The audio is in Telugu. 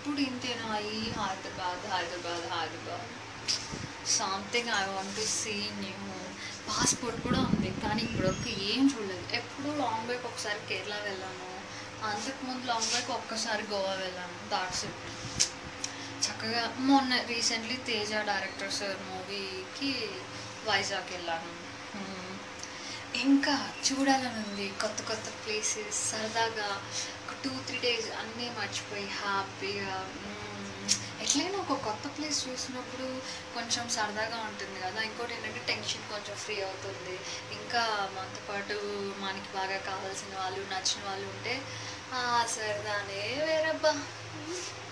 ఎప్పుడు ఇంతేనా ఈ Hyderabad Hyderabad Hyderabad something I want to see new passport కూడా ఉంది కానీ ఇప్పటివరకు ఏం చూడలేదు ఎప్పుడు లాంగ్ బైక్ ఒకసారి కేరళ వెళ్ళాను అంతకుముందు లాంగ్ బైక్ ఒక్కసారి గోవా వెళ్ళాను దాట్స్ ఇట్ చక్కగా మొన్న రీసెంట్లీ తేజ డైరెక్టర్ సార్ మూవీకి వైజాగ్ వెళ్ళాను Hmm. ఇంకా చూడాలని ఉంది కొత్త కొత్త ప్లేసెస్ సరదాగా ఒక టూ త్రీ డేస్ అన్నీ మర్చిపోయి హ్యాపీగా ఎట్లయినా ఒక కొత్త ప్లేస్ చూసినప్పుడు కొంచెం సరదాగా ఉంటుంది కదా ఇంకోటి ఏంటంటే టెన్షన్ కొంచెం ఫ్రీ అవుతుంది ఇంకా మనతో పాటు మనకి బాగా కావాల్సిన వాళ్ళు నచ్చిన వాళ్ళు ఉంటే ఆ సరదానే వేరబ్బా